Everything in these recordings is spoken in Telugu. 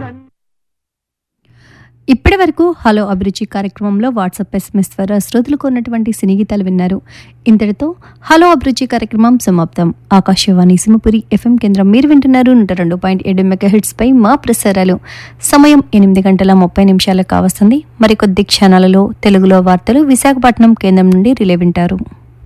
ఇప్పటి వరకు హలో అభిరుచి కార్యక్రమంలో వాట్సాప్ ఎస్ఎంఎస్ ద్వారా శ్రోతలకు ఉన్నటువంటి సినీ గీతాలు విన్నారు ఇంతటితో హలో అభిరుచి కార్యక్రమం సమాప్తం ఆకాశవాణి సింహపురి ఎఫ్ఎం కేంద్రం మీరు వింటున్నారు నూట రెండు పాయింట్ ఏడు మెగా పై మా ప్రసారాలు సమయం ఎనిమిది గంటల ముప్పై నిమిషాలకు కావస్తుంది మరికొద్ది క్షణాలలో తెలుగులో వార్తలు విశాఖపట్నం కేంద్రం నుండి రిలే వింటారు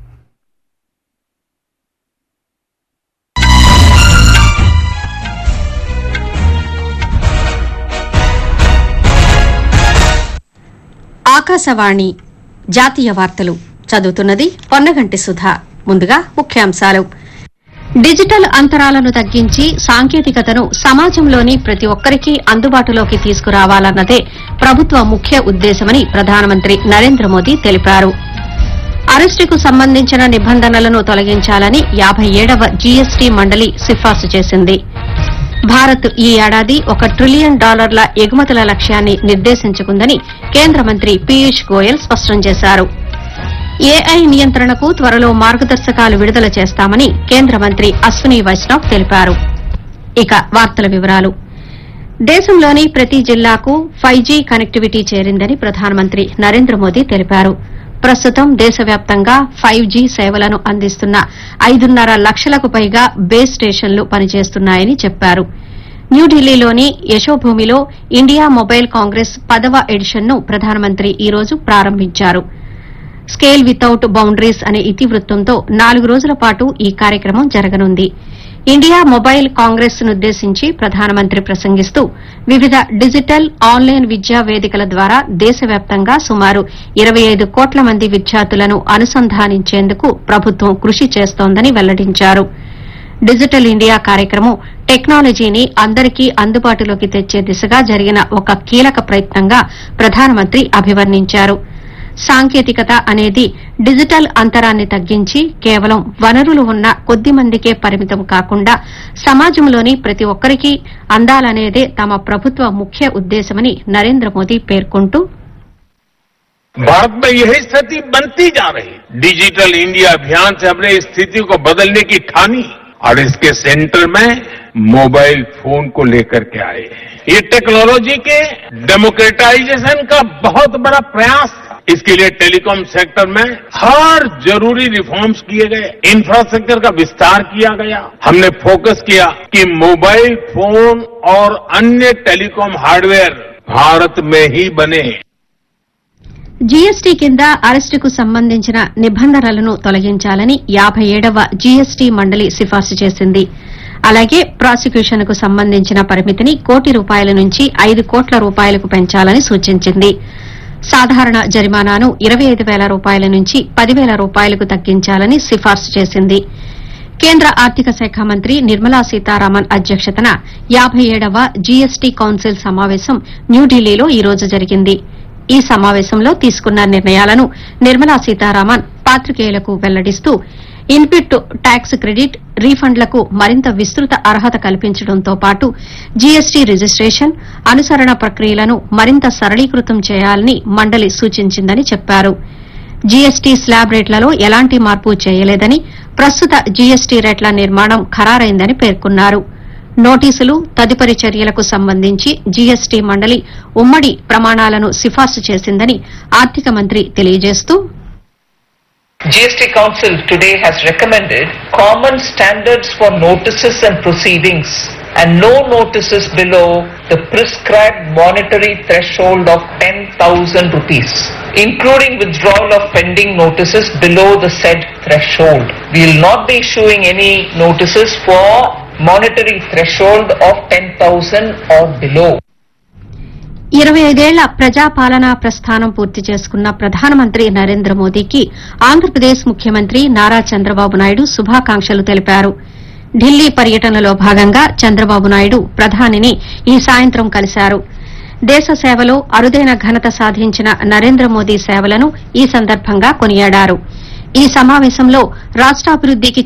ఆకాశవాణి జాతీయ వార్తలు చదువుతున్నది పొన్నగంటి సుధా ముందుగా ముఖ్యాంశాలు డిజిటల్ అంతరాలను తగ్గించి సాంకేతికతను సమాజంలోని ప్రతి ఒక్కరికి అందుబాటులోకి తీసుకురావాలన్నదే ప్రభుత్వ ముఖ్య ఉద్దేశమని ప్రధానమంత్రి నరేంద్ర మోదీ తెలిపారు అరెస్టుకు సంబంధించిన నిబంధనలను తొలగించాలని యాబై ఏడవ జీఎస్టీ మండలి సిఫార్సు చేసింది భారత్ ఈ ఏడాది ఒక ట్రిలియన్ డాలర్ల ఎగుమతుల లక్ష్యాన్ని నిర్దేశించుకుందని కేంద్ర మంత్రి పీయూష్ గోయల్ స్పష్టం చేశారు ఏఐ నియంత్రణకు త్వరలో మార్గదర్శకాలు విడుదల చేస్తామని కేంద్ర మంత్రి అశ్విని వైష్ణవ్ తెలిపారు ఇక వార్తల వివరాలు దేశంలోని ప్రతి జిల్లాకు ఫైవ్ జీ కనెక్టివిటీ చేరిందని ప్రధానమంత్రి నరేంద్ర మోదీ తెలిపారు ప్రస్తుతం దేశవ్యాప్తంగా ఫైవ్ జీ సేవలను అందిస్తున్న ఐదున్నర లక్షలకు పైగా బేస్ స్టేషన్లు పనిచేస్తున్నాయని చెప్పారు న్యూఢిల్లీలోని యశోభూమిలో ఇండియా మొబైల్ కాంగ్రెస్ పదవ ఎడిషన్ను ప్రధానమంత్రి ఈ రోజు ప్రారంభించారు స్కేల్ వితౌట్ బౌండరీస్ అనే ఇతివృత్తంతో నాలుగు రోజుల పాటు ఈ కార్యక్రమం జరగనుంది ఇండియా మొబైల్ కాంగ్రెస్ నుద్దేశించి ప్రధానమంత్రి ప్రసంగిస్తూ వివిధ డిజిటల్ ఆన్లైన్ విద్యా వేదికల ద్వారా దేశవ్యాప్తంగా సుమారు ఇరవై ఐదు కోట్ల మంది విద్యార్థులను అనుసంధానించేందుకు ప్రభుత్వం కృషి చేస్తోందని వెల్లడించారు డిజిటల్ ఇండియా కార్యక్రమం టెక్నాలజీని అందరికీ అందుబాటులోకి తెచ్చే దిశగా జరిగిన ఒక కీలక ప్రయత్నంగా ప్రధానమంత్రి అభివర్ణించారు సాంకేతికత అనేది డిజిటల్ అంతరాన్ని తగ్గించి కేవలం వనరులు ఉన్న కొద్ది మందికే పరిమితం కాకుండా సమాజంలోని ప్రతి ఒక్కరికి అందాలనేదే తమ ప్రభుత్వ ముఖ్య ఉద్దేశమని నరేంద్ర మోదీ పేర్కొంటూ भारत में यही स्थिति बनती जा रही डिजिटल इंडिया अभियान से हमने इस स्थिति को बदलने की ठानी और इसके सेंटर में मोबाइल फोन को लेकर के आए हैं ये टेक्नोलॉजी के डेमोक्रेटाइजेशन का बहुत बड़ा प्रयास था इसके लिए टेलीकॉम सेक्टर में हर जरूरी रिफॉर्म्स किए गए इंफ्रास्ट्रक्चर का विस्तार किया गया हमने फोकस किया कि मोबाइल फोन और अन्य टेलीकॉम हार्डवेयर भारत में ही बने జీఎస్టీ కింద అరెస్టుకు సంబంధించిన నిబంధనలను తొలగించాలని యాబై ఏడవ జీఎస్టీ మండలి సిఫార్సు చేసింది అలాగే ప్రాసిక్యూషన్కు సంబంధించిన పరిమితిని కోటి రూపాయల నుంచి ఐదు కోట్ల రూపాయలకు పెంచాలని సూచించింది సాధారణ జరిమానాను ఇరవై ఐదు వేల రూపాయల నుంచి పదివేల రూపాయలకు తగ్గించాలని సిఫార్సు చేసింది కేంద్ర ఆర్థిక శాఖ మంత్రి నిర్మలా సీతారామన్ అధ్యక్షతన యాబై ఏడవ జీఎస్టీ కౌన్సిల్ సమావేశం న్యూఢిల్లీలో ఈ రోజు జరిగింది ఈ సమావేశంలో తీసుకున్న నిర్ణయాలను నిర్మలా సీతారామన్ పాత్రికేయులకు వెల్లడిస్తూ ఇన్పుట్ ట్యాక్స్ క్రెడిట్ రీఫండ్లకు మరింత విస్తృత అర్హత కల్పించడంతో పాటు జీఎస్టీ రిజిస్టేషన్ అనుసరణ ప్రక్రియలను మరింత సరళీకృతం చేయాలని మండలి సూచించిందని చెప్పారు జీఎస్టీ స్లాబ్ రేట్లలో ఎలాంటి మార్పు చేయలేదని ప్రస్తుత జీఎస్టీ రేట్ల నిర్మాణం ఖరారైందని పేర్కొన్నారు నోటీసులు తదుపరి చర్యలకు సంబంధించి జీఎస్టీ మండలి ఉమ్మడి ప్రమాణాలను సిఫార్సు చేసిందని ఆర్థిక మంత్రి తెలియజేస్తూ GST Council today has recommended common standards for notices and proceedings and no notices below the prescribed monetary threshold of 10,000 rupees, including withdrawal of pending notices below the said threshold. We will not be issuing any notices for monetary threshold of 10,000 or below. ఇరవై ఐదేళ్ల ప్రజాపాలనా ప్రస్థానం పూర్తి చేసుకున్న ప్రధానమంత్రి నరేంద్ర మోదీకి ఆంధ్రప్రదేశ్ ముఖ్యమంత్రి నారా చంద్రబాబు నాయుడు శుభాకాంక్షలు తెలిపారు ఢిల్లీ పర్యటనలో భాగంగా చంద్రబాబు నాయుడు ప్రధానిని ఈ సాయంత్రం కలిశారు దేశ సేవలో అరుదైన ఘనత సాధించిన నరేంద్ర మోదీ సేవలను ఈ సందర్భంగా కొనియాడారు ఈ సమావేశంలో రాష్టాభివృద్దికి